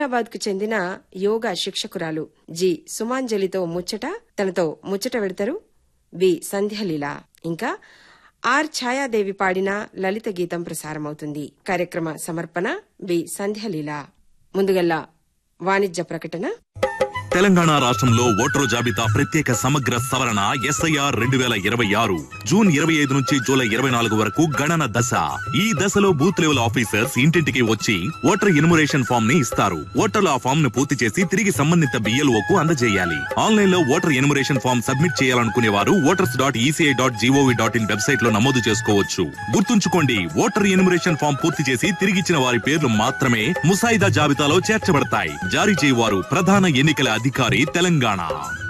హైదరాబాద్ కు చెందిన యోగా శిక్షకురాలు జి సుమాంజలితో ముచ్చట తనతో ముచ్చట పెడతారు బి సంధ్యలీల ఇంకా ఆర్ ఛాయాదేవి పాడిన లలిత గీతం ప్రసారమవుతుంది కార్యక్రమ సమర్పణ బి సంధ్యలీల ముందుగల్లా వాణిజ్య ప్రకటన తెలంగాణ రాష్ట్రంలో ఓటరు జాబితా ప్రత్యేక సమగ్ర సవరణ ఎస్ఐఆర్ రెండు వేల ఇరవై ఆరు జూన్ ఇరవై ఐదు నుంచి జూలై ఇరవై నాలుగు వరకు గణన దశ ఈ దశలో బూత్ లెవెల్ ఆఫీసర్స్ ఇంటింటికి వచ్చి ఓటర్ ఎన్యుమరేషన్ ఫామ్ ని ఇస్తారు ఓటర్లు ఆ ఫామ్ ను పూర్తి చేసి తిరిగి సంబంధిత BLO కు అందజేయాలి ఆన్లైన్ లో ఓటర్ ఎన్యుమరేషన్ ఫామ్ సబ్మిట్ చేయాలనుకునే వారు voters dot ECI dot GOV dot in website లో నమోదు చేసుకోవచ్చు గుర్తుంచుకోండి ఓటర్ ఎన్యుమరేషన్ ఫామ్ పూర్తి చేసి తిరిగిచ్చిన వారి పేర్లు మాత్రమే ముసాయిదా జాబితాలో చేర్చబడతాయి జారీ చేయవారు ప్రధాన ఎన్నికల అధికారి తెలంగాణ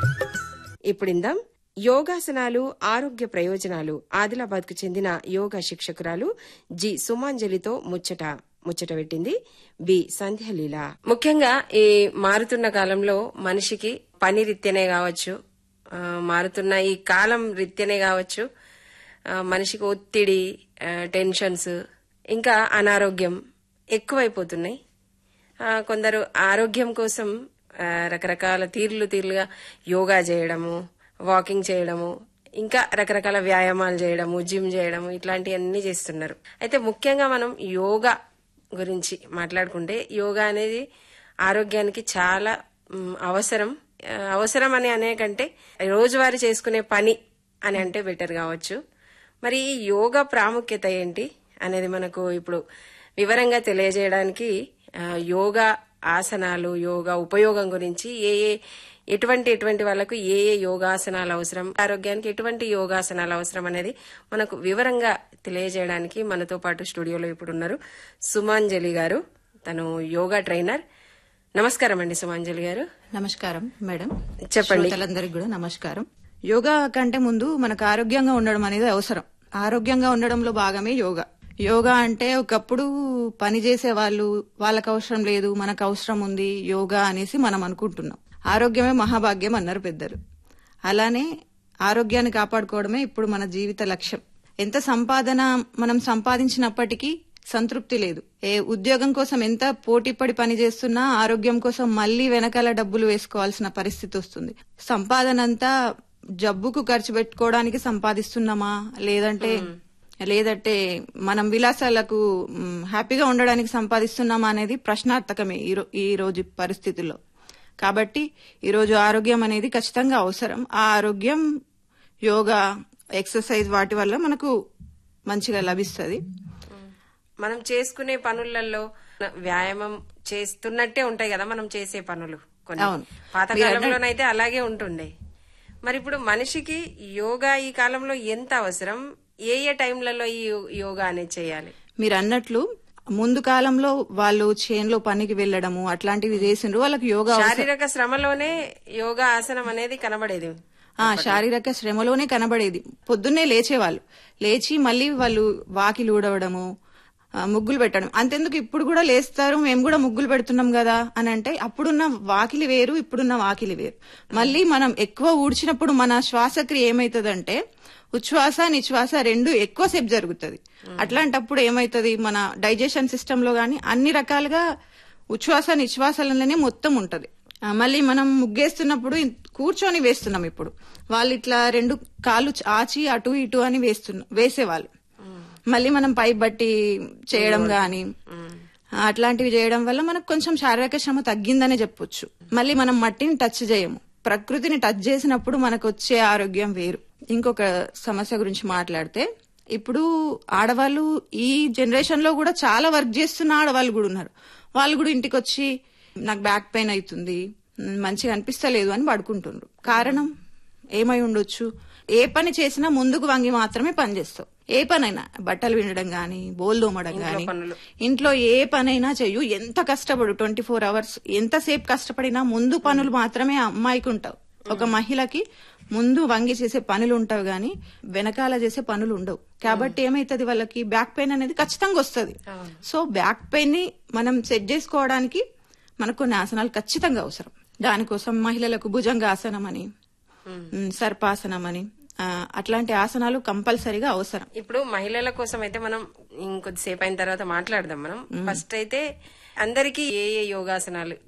ఇప్పుడిందాం యోగాసనాలు ఆరోగ్య ప్రయోజనాలు ఆదిలాబాద్ కు చెందిన యోగా శిక్షకురాలు జి సుమాంజలితో ముచ్చట ముచ్చట పెట్టింది బి సంధ్యలీల ముఖ్యంగా ఈ మారుతున్న కాలంలో మనిషికి పని రీత్యనే కావచ్చు ఆ, మారుతున్న ఈ కాలం రీత్యనే కావచ్చు ఆ, మనిషికి ఒత్తిడి ఆ, టెన్షన్స్ ఇంకా అనారోగ్యం ఎక్కువైపోతున్నాయి ఆ, కొందరు ఆరోగ్యం కోసం ఆ, రకరకాల తీర్లు తీర్లుగా యోగా చేయడము వాకింగ్ చేయడము ఇంకా రకరకాల వ్యాయామాలు చేయడము జిమ్ చేయడము ఇట్లాంటివన్నీ చేస్తున్నారు అయితే ముఖ్యంగా మనం యోగా గురించి మాట్లాడుకుంటే యోగా అనేది ఆరోగ్యానికి చాలా మ్, అవసరం ఆ, అవసరం అని అనే కంటే రోజువారీ చేసుకునే పని అని అంటే బెటర్ కావచ్చు మరి ఈ యోగా ప్రాముఖ్యత ఏంటి అనేది మనకు ఇప్పుడు వివరంగా తెలియజేయడానికి ఆ, యోగా ఆసనాలు యోగా ఉపయోగం గురించి ఏ ఏ ఎటువంటి ఎటువంటి వాళ్ళకు ఏ ఏ యోగాసనాలు అవసరం ఆరోగ్యానికి ఎటువంటి యోగాసనాలు అవసరం అనేది మనకు వివరంగా తెలియజేయడానికి మనతో పాటు స్టూడియోలో ఇప్పుడు ఉన్నారు సుమాంజలి గారు తను యోగా ట్రైనర్ నమస్కారం అండి సుమాంజలి గారు నమస్కారం మేడం చెప్పండి. శ్రోతలందరికీ కూడా నమస్కారం యోగా కంటే ముందు మనకు ఆరోగ్యంగా ఉండడం అనేది అవసరం ఆరోగ్యంగా ఉండడంలో భాగమే యోగా యోగా అంటే ఒకప్పుడు పని చేసే వాళ్ళు వాళ్ళకి అవసరం లేదు మనకు అవసరం ఉంది యోగా అనేసి మనం అనుకుంటున్నాం ఆరోగ్యమే మహాభాగ్యం అన్నారు పెద్దలు అలానే ఆరోగ్యాన్ని కాపాడుకోవడమే ఇప్పుడు మన జీవిత లక్ష్యం ఎంత సంపాదన మనం సంపాదించినప్పటికీ సంతృప్తి లేదు ఏ ఉద్యోగం కోసం ఎంత పోటీపడి పని చేస్తున్నా ఆరోగ్యం కోసం మళ్ళీ వెనకాల డబ్బులు వేసుకోవాల్సిన పరిస్థితి వస్తుంది సంపాదన అంతా జబ్బుకు ఖర్చు పెట్టుకోవడానికి సంపాదిస్తున్నామా లేదంటే లేదంటే మనం విలాసాలకు మ్, హ్యాపీగా ఉండడానికి సంపాదిస్తున్నామా అనేది ప్రశ్నార్థకమే ఈ రో- ఈ రోజు పరిస్థితుల్లో కాబట్టి ఈరోజు ఆరోగ్యం అనేది ఖచ్చితంగా అవసరం ఆ ఆరోగ్యం యోగా ఎక్సర్సైజ్ వాటి వల్ల మనకు మంచిగా లభిస్తుంది మనం చేసుకునే పనులలో వ్యాయామం చేస్తున్నట్టే ఉంటాయి కదా మనం చేసే పనులు కొన్ని అవును. పాతకాలంలోనైతే అలాగే ఉంటుండే మరి ఇప్పుడు మనిషికి యోగా ఈ కాలంలో ఎంత అవసరం ఏ ఏ టైంలలో ఈ యో- యోగా అనేది చేయాలి మీరు అన్నట్లు ముందు కాలంలో వాళ్ళు చేన్లో పనికి వెళ్ళడము అట్లాంటివి చేసిండ్రు వాళ్ళకి యోగా అవసరం. శారీరక శ్రమలోనే యోగా ఆసనం అనేది కనబడేది ఆ శారీరక శ్రమలోనే కనబడేది పొద్దున్నే లేచేవాళ్ళు లేచి మళ్ళీ వాళ్ళు వాకిలు ఊడవడము ఆ, ముగ్గులు పెట్టడం అంతెందుకు ఇప్పుడు కూడా లేస్తారు మేము కూడా ముగ్గులు పెడుతున్నాం కదా అని అంటే అప్పుడున్న వాకిలి వేరు ఇప్పుడున్న వాకిలి వేరు మళ్ళీ మనం ఎక్కువ ఊడ్చినప్పుడు మన శ్వాసక్రియ ఏమైతుందంటే ఉచ్ఛ్వాస నిశ్వాస రెండు ఎక్కువసేపు జరుగుతుంది అట్లాంటప్పుడు ఏమైతుంది మన డైజెషన్ సిస్టమ్ లో గాని అన్ని రకాలుగా ఉచ్ఛ్వాస నిశ్వాసాలలోనే మొత్తం ఉంటది ఆ, మళ్ళీ మనం ముగ్గేస్తున్నప్పుడు ఇన్- కూర్చొని వేస్తున్నాం ఇప్పుడు వాళ్ళు ఇట్లా రెండు కాళ్ళు చ- ఆచి అటు ఇటు అని వేస్తున్నా వేసేవాళ్ళు మళ్ళీ మనం పై బట్టి చేయడం గాని ఆ, అట్లాంటివి చేయడం వల్ల మనకు కొంచెం శారీరక శ్రమ తగ్గిందనే చెప్పొచ్చు మళ్ళీ మనం మట్టిని టచ్ చేయము ప్రకృతిని టచ్ చేసినప్పుడు మనకు వచ్చే ఆరోగ్యం వేరు ఇంకొక సమస్య గురించి మాట్లాడితే ఇప్పుడు ఆడవాళ్ళు ఈ జనరేషన్ లో కూడా చాలా వర్క్ చేస్తున్న ఆడవాళ్ళు కూడా ఉన్నారు వాళ్ళు కూడా ఇంటికి వచ్చి నాకు బ్యాక్ పెయిన్ అవుతుంది మ్, మంచిగా అనిపిస్తలేదు అని పడుకుంటున్నారు కారణం ఏమై ఉండొచ్చు ఏ పని చేసినా ముందుకు వంగి మాత్రమే పని చేస్తావు ఏ పనైనా బట్టలు వినడం గాని బోల్ దోమడం గాని పనులు. ఇంట్లో ఏ పనైనా చెయ్యు ఎంత కష్టపడు ట్వంటీ ఫోర్ అవర్స్ ఎంతసేపు కష్టపడినా ముందు పనులు మాత్రమే ఆ అమ్మాయికి ఉంటావు ఒక మహిళకి ముందు వంగి చేసే పనులు ఉంటావు గాని వెనకాల చేసే పనులు ఉండవు కాబట్టి ఏమైతుంది వాళ్ళకి బ్యాక్ పెయిన్ అనేది ఖచ్చితంగా వస్తుంది సో బ్యాక్ పెయిన్ ని మనం సెట్ చేసుకోవడానికి మనకు కొన్ని ఆసనాలు ఖచ్చితంగా అవసరం దానికోసం మహిళలకు భుజంగాసనం అని ఉమ్, సర్పాసనం అని ఆ, అట్లాంటి ఆసనాలు కంపల్సరీగా అవసరం ఇప్పుడు మహిళల కోసం అయితే మనం ఇంకొద్దిసేపు అయిన తర్వాత మాట్లాడదాం మనం ఫస్ట్ అయితే అందరికీ ఏ ఏ యోగాసనాలు